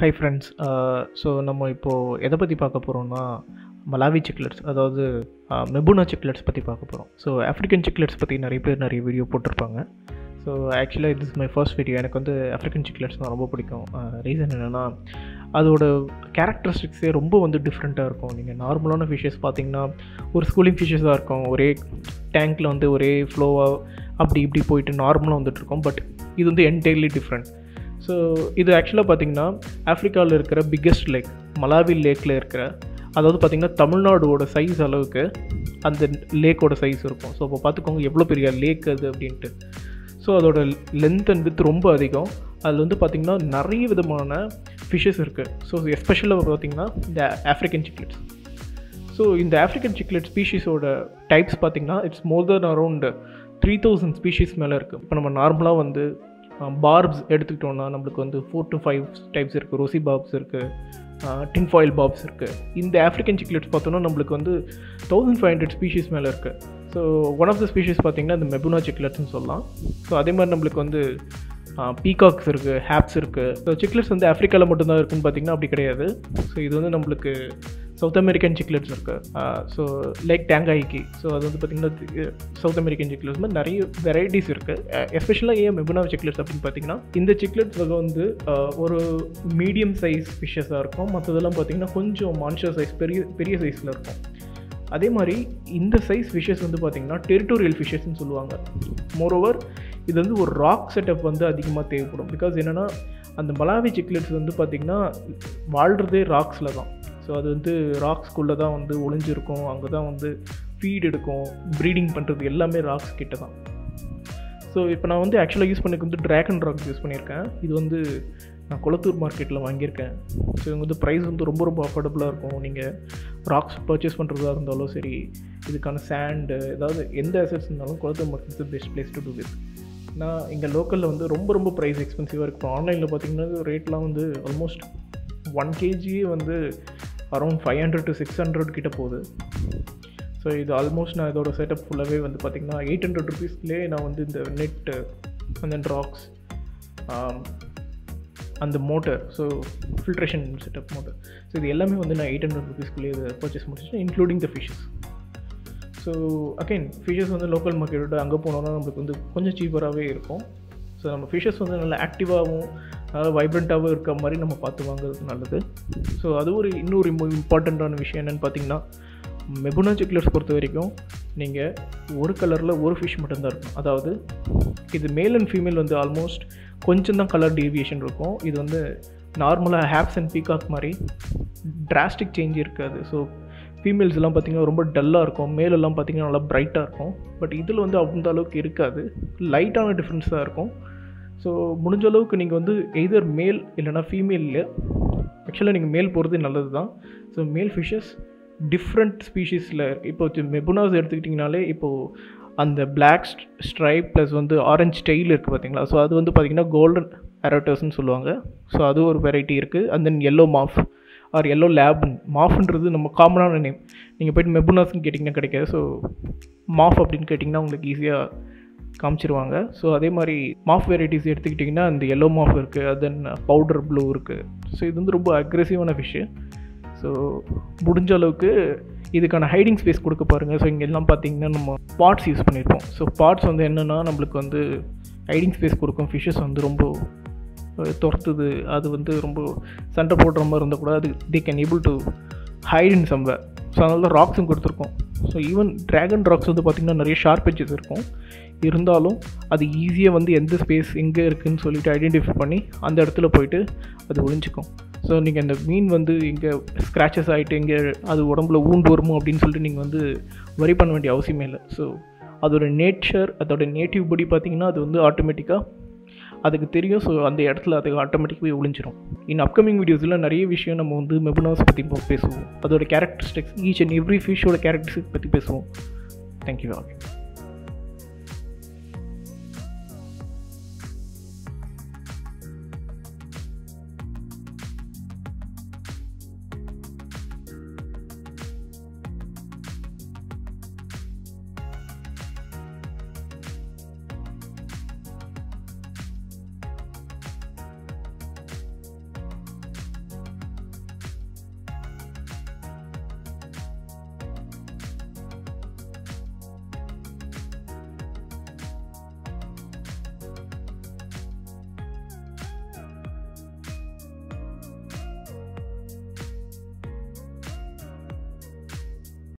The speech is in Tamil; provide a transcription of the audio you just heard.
ஹை ஃப்ரெண்ட்ஸ் ஸோ நம்ம இப்போது எதை பற்றி பார்க்க போகிறோம்னா மலாவி சிக்லெட்ஸ் அதாவது மெபுனா சிக்லெட்ஸ் பற்றி பார்க்க போகிறோம் ஸோ ஆஃப்ரிக்கன் சிக்லெட்ஸ் பற்றி நிறைய பேர் நிறைய வீடியோ போட்டிருப்பாங்க ஸோ ஆக்சுவலாக இது இஸ் மை ஃபர்ஸ்ட் வீடியோ எனக்கு வந்து ஆஃப்ரிக்கன் சிக்லெட்ஸ்னால் ரொம்ப பிடிக்கும் ரீசன் என்னென்னா அதோட கேரக்டரிஸ்டிக்ஸே ரொம்ப வந்து டிஃப்ரெண்ட்டாக இருக்கும் நீங்கள் நார்மலான ஃபிஷஸ் பார்த்தீங்கன்னா ஒரு ஸ்கூலிங் ஃபிஷஸாக இருக்கும் ஒரே டேங்க்கில் வந்து ஒரே ஃப்ளோவாக அப்படி இப்படி போயிட்டு நார்மலாக வந்துட்டு இருக்கும் பட் இது வந்து என்டையர்லி டிஃப்ரெண்ட் ஸோ இது ஆக்சுவலாக பார்த்தீங்கன்னா ஆஃப்ரிக்காவில் இருக்கிற பிக்கெஸ்ட் லேக் மலாவி லேக்கில் இருக்கிற அதாவது பார்த்திங்கன்னா தமிழ்நாடோட சைஸ் அளவுக்கு அந்த லேக்கோட சைஸ் இருக்கும் ஸோ அப்போ பார்த்துக்கோங்க எவ்வளோ பெரிய லேக் அது அப்படின்ட்டு ஸோ அதோட லென்த் அண்ட் வித் ரொம்ப அதிகம் அதில் வந்து பார்த்திங்கன்னா நிறைய விதமான ஃபிஷ்ஷஸ் இருக்குது ஸோ எஸ்பெஷலாக பார்த்திங்கன்னா இந்த ஆஃப்ரிக்கன் சிக்லெட்ஸ் ஸோ இந்த ஆஃப்ரிக்கன் சிக்லெட் ஸ்பீஷீஸோட டைப்ஸ் பார்த்திங்கன்னா it's more than around three thousand species மேலே இருக்குது இப்போ நம்ம நார்மலாக வந்து பார்ப்ஸ் எடுத்துக்கிட்டோம்னா நம்மளுக்கு வந்து ஃபோர் டு ஃபைவ் டைப்ஸ் இருக்குது ரோசி பாப்ஸ் இருக்குது டின்ஃபாயில் பாப்ஸ் இருக்குது இந்த ஆஃப்ரிக்கன் சிக்லெட்ஸ் பார்த்தோன்னா நம்மளுக்கு வந்து தௌசண்ட் ஃபைவ் ஹண்ட்ரட் ஸ்பீஷீஸ் மேலே இருக்குது so one of the species பார்த்திங்கன்னா இந்த மெபுனா சிக்லெட்ஸ்னு சொல்லலாம் ஸோ அதே மாதிரி நம்மளுக்கு வந்து பீகாக்ஸ் இருக்குது ஹேப்ஸ் இருக்குது ஸோ சிக்லெட்ஸ் வந்து ஆஃப்ரிக்காவில் மட்டும்தான் இருக்குன்னு பார்த்திங்கன்னா அப்படி கிடையாது ஸோ இது வந்து நம்மளுக்கு சவுத் அமெரிக்கன் சிக்லெட்ஸ் இருக்குது ஸோ லைக் டேங்காய்க்கு ஸோ அது வந்து பார்த்திங்கன்னா சவுத் அமெரிக்கன் சிக்லெட்ஸ் மாதிரி நிறைய வெரைட்டிஸ் இருக்குது எஸ்பெஷலாக ஏன் மெபுனா சிக்லெட்ஸ் அப்படின்னு பார்த்தீங்கன்னா இந்த சிக்லெட்ஸ் வகை வந்து ஒரு மீடியம் சைஸ் ஃபிஷ்ஷஸாக இருக்கும் மற்றதெல்லாம் பார்த்திங்கன்னா கொஞ்சம் மான்ஷர் சைஸ் பெரிய பெரிய சைஸில் இருக்கும் அதே மாதிரி இந்த சைஸ் ஃபிஷ்ஷஸ் வந்து பார்த்திங்கன்னா டெரிட்டோரியல் ஃபிஷ்ஷஸ்ன்னு சொல்லுவாங்க மோரோவர் இது வந்து ஒரு ராக் செட்டப் வந்து அதிகமாக தேவைப்படும் பிகாஸ் என்னென்னா அந்த மலாவி சிக்லெட்ஸ் வந்து பார்த்திங்கன்னா வாழ்கிறதே ராக்ஸில் தான் ஸோ அது வந்து ராக்ஸ்குள்ளே தான் வந்து ஒளிஞ்சிருக்கும் அங்கே தான் வந்து ஃபீட் எடுக்கும் ப்ரீடிங் பண்ணுறது எல்லாமே ராக்ஸ் கிட்ட தான் ஸோ இப்போ நான் வந்து ஆக்சுவலாக யூஸ் பண்ணிக்கு வந்து ட்ராகன் ராக்ஸ் யூஸ் பண்ணியிருக்கேன் இது வந்து நான் குளத்தூர் மார்க்கெட்டில் வாங்கியிருக்கேன் ஸோ இவங்க வந்து ப்ரைஸ் வந்து ரொம்ப ரொம்ப அஃபோர்டபுளாக இருக்கும் நீங்கள் ராக்ஸ் பர்ச்சேஸ் பண்ணுறதா இருந்தாலும் சரி இதுக்கான சேண்டு ஏதாவது எந்த அசட்ஸ் இருந்தாலும் Kolathur market is best place to do with நான் இங்கே லோக்கலில் வந்து ரொம்ப ரொம்ப ப்ரைஸ் எக்ஸ்பென்சிவாக இருக்கும் ஆன்லைனில் பார்த்தீங்கன்னா ரேட்லாம் வந்து ஆல்மோஸ்ட் ஒன் கேஜியே வந்து around five hundred to six hundred கிட்ட போகுது ஸோ இது ஆல்மோஸ்ட் நான் இதோட செட்டப் ஃபுல்லாகவே வந்து பார்த்திங்கன்னா எயிட் ஹண்ட்ரட் ருபீஸ்லேயே நான் வந்து இந்த நெட்டு அந்த ட்ராக்ஸ் அந்த motor so filtration setup motor so இது எல்லாமே வந்து நான் எயிட் ஹண்ட்ரட் ருபீஸ்க்குள்ளேயே இதை பர்ச்சேஸ் முடிச்சிட்டேன் including the fishes so again fishes வந்து லோக்கல் மார்க்கெட்டோட அங்கே போனோம்னா நம்மளுக்கு வந்து கொஞ்சம் சீப்பராகவே இருக்கும் ஸோ நம்ம ஃபிஷ்ஷஸ் வந்து நல்லா ஆக்டிவாகவும் நல்லா வைப்ரண்ட்டாகவும் இருக்க மாதிரி நம்ம பார்த்து வாங்குறது நல்லது ஸோ அது ஒரு இன்னொரு இம்பார்ட்டண்ட்டான விஷயம் என்னென்னு பார்த்தீங்கன்னா மெபுனா சிக்லர்ஸ் பொறுத்த வரைக்கும் நீங்கள் ஒரு கலரில் ஒரு ஃபிஷ் மட்டும்தான் இருக்கும் அதாவது இது மேல் அண்ட் ஃபீமேல் வந்து ஆல்மோஸ்ட் கொஞ்சம் தான் கலர் டீவியேஷன் இருக்கும் இது வந்து நார்மலாக ஹேப்ஸ் அண்ட் பீகாக் மாதிரி டிராஸ்டிக் சேஞ்ச் இருக்காது ஸோ ஃபீமேல்ஸ் எல்லாம் பார்த்திங்கன்னா ரொம்ப டல்லாக இருக்கும் மேலெல்லாம் பார்த்திங்கன்னா நல்லா ப்ரைட்டாக இருக்கும் பட் இதில் வந்து அந்த அளவுக்கு இருக்காது லைட்டான டிஃப்ரென்ஸ் தான் இருக்கும் ஸோ முடிஞ்ச அளவுக்கு நீங்கள் வந்து எய்தர் மேல் இல்லைனா ஃபீமேலில் ஆக்சுவலாக நீங்கள் மேல் போகிறது நல்லது தான் ஸோ மேல் ஃபிஷ்ஷஸ் டிஃப்ரெண்ட் ஸ்பீஷீஸில் இப்போ மெபுனாஸ் எடுத்துக்கிட்டிங்கனாலே இப்போது அந்த பிளாக் ஸ்ட்ரைப் ப்ளஸ் வந்து ஆரஞ்ச் ஸ்டைல் இருக்குது பார்த்தீங்களா ஸோ அது வந்து பார்த்திங்கன்னா கோல்டன் அரட்டர்ஸ்னு சொல்லுவாங்க ஸோ அது ஒரு வெரைட்டி இருக்குது and then yellow morph or yellow லேபன் மாஃப்ன்றது நம்ம காமனான நேம் நீங்கள் போய்ட்டு மெபுனாஸ்ன்னு கேட்டிங்கன்னா கிடைக்காது ஸோ மாஃப் அப்படின்னு கேட்டிங்கன்னா உங்களுக்கு ஈஸியாக காமிச்சிருவாங்க ஸோ அதே மாதிரி மாஃப் வெரைட்டிஸ் எடுத்துக்கிட்டிங்கன்னா இந்த எல்லோ மாஃப் இருக்குது தென் பவுடர் ப்ளூ இருக்குது ஸோ இது வந்து ரொம்ப அக்ரெசிவான ஃபிஷ்ஷு ஸோ முடிஞ்ச அளவுக்கு இதுக்கான ஹைடிங் ஸ்பேஸ் கொடுக்க பாருங்கள் ஸோ இங்கே எல்லாம் பார்த்தீங்கன்னா நம்ம பாட்ஸ் யூஸ் பண்ணியிருப்போம் ஸோ பாட்ஸ் வந்து என்னென்னா நம்மளுக்கு வந்து ஹைடிங் ஸ்பேஸ் கொடுக்கும் ஃபிஷ்ஷஸ் வந்து ரொம்ப துரத்துது அது வந்து ரொம்ப சண்டை போடுற மாதிரி இருந்தால் கூட அது they can able to hide in somewhere so அதனால தான் ராக்ஸும் கொடுத்துருக்கோம் ஸோ ஈவன் ட்ராகன் ராக்ஸ் வந்து பார்த்திங்கன்னா நிறைய ஷார்ப் எட்ஜஸ் இருக்கும் இருந்தாலும் அது ஈஸியாக வந்து எந்த ஸ்பேஸ் எங்கே இருக்குதுன்னு சொல்லிட்டு ஐடென்டிஃபை பண்ணி அந்த இடத்துல போயிட்டு அது ஒழிஞ்சிக்கும் ஸோ நீங்கள் அந்த மீன் வந்து இங்கே ஸ்க்ராச்சஸ் ஆகிட்டு இங்கே அது உடம்புல ஊண்டு வருமோ அப்படின்னு சொல்லிட்டு நீங்கள் வந்து வரி பண்ண வேண்டிய அவசியமே இல்லை ஸோ அதோட நேச்சர் அதோட நேட்டிவ் படி பார்த்திங்கன்னா அது வந்து ஆட்டோமேட்டிக்காக அதுக்கு தெரியும் ஸோ அந்த இடத்துல அது ஆட்டோமேட்டிக்காகவே ஒளிஞ்சிரும் இன் அப்கமிங் வீடியோஸில் நிறைய விஷயம் நம்ம வந்து மெபுனாஸ் பற்றி பேசுவோம் அதோட கேரக்டரிஸ்டிக்ஸ் ஈச் அண்ட் எவ்ரி ஃபிஷ்ஷோட கேரக்டரிஸ்டிக்ஸ் பற்றி பேசுவோம் தேங்க்யூ